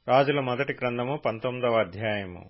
రాజుల మొదటి గ్రంథము పంతొమ్మిదవ అధ్యాయము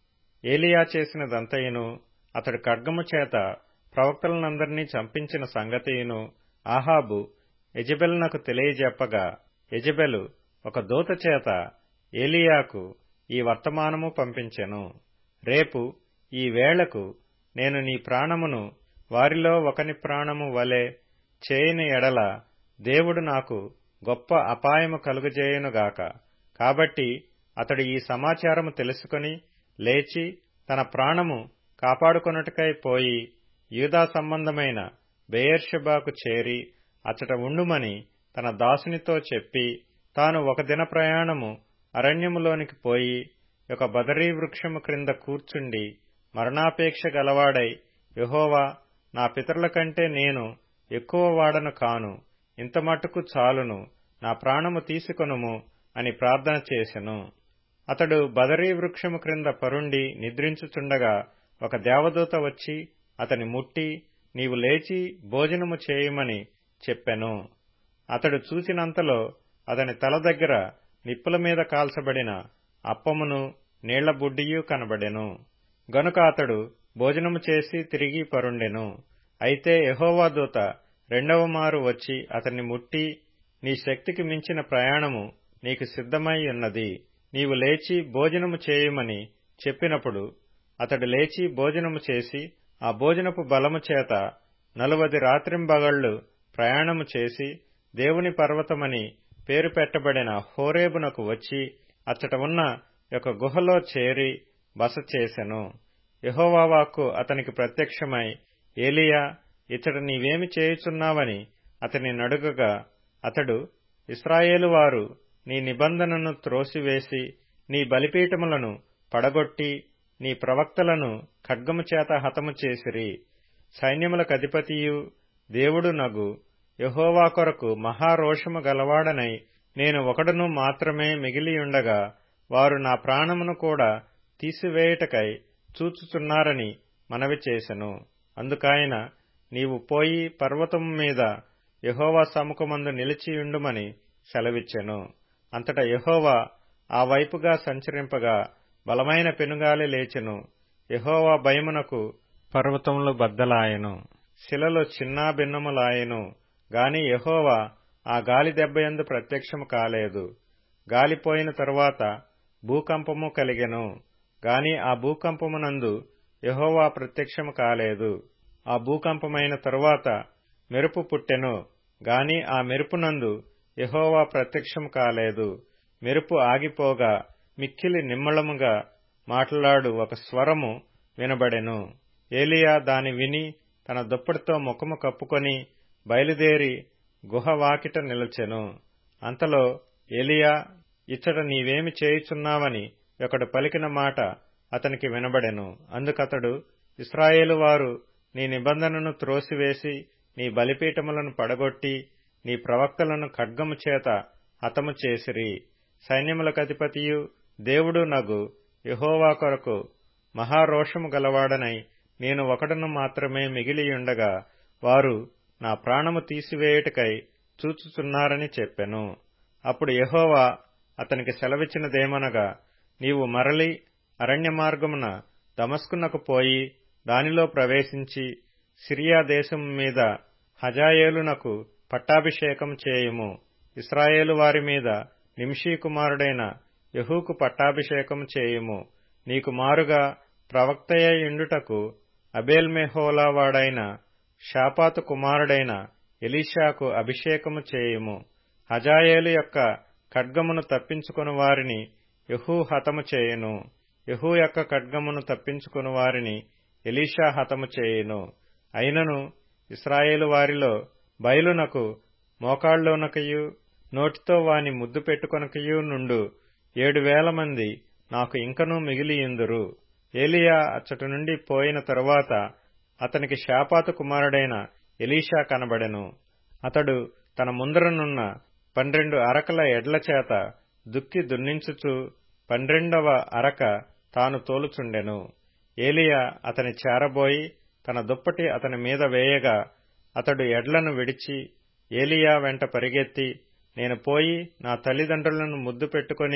ఏలియా చేసినదంతయును అతడు ఖడ్గము చేత ప్రవక్తలనందరినీ చంపించిన సంగతియును ఆహాబు యెజెబెలునకు తెలియజెప్పగా యెజెబెలు ఒక దూత చేత ఏలియాకు ఈ వర్తమానము పంపించెను రేపు ఈ వేళకు నేను నీ ప్రాణమును వారిలో ఒకని ప్రాణము వలె చేయని ఎడల దేవుడు నాకు గొప్ప అపాయము కలుగజేయునుగాక కాబట్టి అతడు ఈ సమాచారము తెలుసుకొని లేచి తన ప్రాణము కాపాడుకొనుటకై పోయి యూదా సంబంధమైన బెయేర్షెబాకు చేరి అచ్చట ఉండుమని తన దాసునితో చెప్పి తాను ఒక దిన ప్రయాణము అరణ్యములోనికి పోయి ఒక బదరీ వృక్షము క్రింద కూర్చుండి మరణాపేక్ష గలవాడై యహోవా నా పితరుల కంటే నేను ఎక్కువ వాడను కాను ఇంతమట్టుకు చాలును నా ప్రాణము తీసుకొనుము అని ప్రార్థన చేసెను అతడు బదరీ వృక్షము క్రింద పరుండి నిద్రించుచుండగా ఒక దేవదూత వచ్చి అతని ముట్టి నీవు లేచి భోజనము చేయుమని చెప్పెను అతడు చూచినంతలో అతని తల దగ్గర నిప్పుల మీద కాల్చబడిన అప్పమును నీళ్ల బుడ్డియు కనబడెను గనుక అతడు భోజనము చేసి తిరిగి పరుండెను అయితే యహోవా దూత రెండవ మారు వచ్చి అతన్ని ముట్టి నీ శక్తికి మించిన ప్రయాణము నీకు సిద్ధమై ఉన్నది నీవు లేచి భోజనము చేయుమని చెప్పినప్పుడు అతడు లేచి భోజనము చేసి ఆ భోజనపు బలము చేత నలువది రాత్రింబగళ్లు ప్రయాణము చేసి దేవుని పర్వతమని పేరు పెట్టబడిన హోరేబునకు వచ్చి అచ్చట ఉన్న ఒక గుహలో చేరి బస చేసెను యహోవావాక్కు అతనికి ప్రత్యక్షమై ఏలియా ఇతడు నీవేమి చేయుచున్నావని అతని నడుగగా అతడు ఇస్రాయేలు వారు నీ నిబంధనను త్రోసివేసి నీ బలిపీఠములను పడగొట్టి నీ ప్రవక్తలను ఖడ్గము చేత హతము చేసిరి సైన్యములకు అధిపతియు దేవుడు నగు యహోవా కొరకు మహారోషము గలవాడనై నేను ఒకడును మాత్రమే మిగిలియుండగా వారు నా ప్రాణమును కూడా తీసివేయుటకై చూచుచున్నారని మనవి చేసెను అందుకాయన నీవు పోయి పర్వతము మీద యహోవా సముఖమందు నిలిచియుండుమని సెలవిచ్చెను అంతటా యహోవా ఆ వైపుగా సంచరింపగా బలమైన పెనుగాలి లేచెను యహోవా భయమునకు పర్వతములు బద్దలాయెను శిలలు చిన్నా భిన్నములాయెను గాని యహోవా ఆ గాలి దెబ్బయందు ప్రత్యక్షము కాలేదు గాలిపోయిన తరువాత భూకంపము కలిగెను గాని ఆ భూకంపమునందు యహోవా ప్రత్యక్షము కాలేదు ఆ భూకంపమైన తరువాత మెరుపు పుట్టెను గాని ఆ మెరుపునందు యహోవా ప్రత్యక్షము కాలేదు మెరుపు ఆగిపోగా మిక్కిలి నిమ్మళముగా మాట్లాడు ఒక స్వరము వినబడెను ఏలియా దాని విని తన దుప్పటితో ముఖము కప్పుకొని బయలుదేరి గుహ వాకిట నిలచెను అంతలో ఏలియా ఇచ్చట నీవేమి చేయుచున్నావని ఒకడు పలికిన మాట అతనికి వినబడెను అందుకతడు ఇస్రాయేలు వారు నీ నిబంధనను త్రోసివేసి నీ బలిపీఠములను పడగొట్టి నీ ప్రవక్తలను ఖడ్గము చేత హతము చేసిరి సైన్యములకధిపతియు దేవుడు నగు యహోవా కొరకు మహారోషము గలవాడనై నేను ఒకడును మాత్రమే మిగిలియుండగా వారు నా ప్రాణము తీసివేయుటకై చూచుచున్నారని చెప్పెను అప్పుడు యహోవా అతనికి సెలవిచ్చినదేమనగా నీవు మరలి అరణ్య మార్గమున దమస్కునకు పోయి దానిలో ప్రవేశించి సిరియా దేశము మీద హజాయేలునకు పట్టాభిషేకం చేయుము ఇస్రాయేలు వారి మీద నింషీ కుమారుడైన యహూకు పట్టాభిషేకం చేయుము నీకు మారుగా ప్రవక్తయ్యుండుటకు అబేల్మెహోలా వాడైన షాపాతు కుమారుడైన ఎలీషాకు అభిషేకము చేయుము హజాయేలు యొక్క ఖడ్గమును తప్పించుకుని వారిని యహూ హతము చేయును యహూ యొక్క ఖడ్గమును తప్పించుకుని వారిని ఎలీషా హతము చేయును అయినను ఇస్రాయేలు వారిలో బయలునకు మోకాళ్ళలోనకయు నోటితో వాని ముద్దు పెట్టుకొనకయు నుండు ఏడు వేల మంది నాకు ఇంకనూ మిగిలియుందురు ఏలియా అచ్చట నుండి పోయిన తరువాత అతనికి శాపాతు కుమారుడైన ఎలీషా కనబడెను అతడు తన ముందరనున్న పన్నెండు అరకల ఎడ్ల చేత దుక్కి దున్నించుచు పన్నెండవ అరక తాను తోలుచుండెను ఏలియా అతని చేరబోయి తన దుప్పటి అతని మీద వేయగా అతడు ఎడ్లను విడిచి ఏలియా వెంట పరిగెత్తి నేను పోయి నా తల్లిదండ్రులను ముద్దు పెట్టుకుని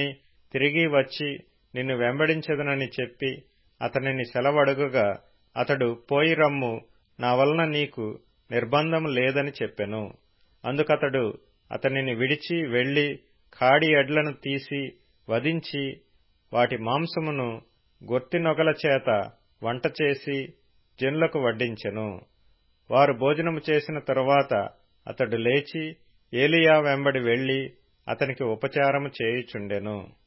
తిరిగి వచ్చి నిన్ను వెంబడించెదనని చెప్పి అతనిని సెలవడుగగా అతడు పోయి రమ్ము నా వలన నీకు నిర్బంధము లేదని చెప్పెను అందుకతడు అతనిని విడిచి వెళ్లి కాడి ఎడ్లను తీసి వధించి వాటి మాంసమును గొర్తినొగల చేత వంట చేసి జనులకు వడ్డించెను వారు భోజనము చేసిన తరువాత అతడు లేచి ఏలియా వెంబడి వెళ్లి అతనికి ఉపచారము చేయుచుండెను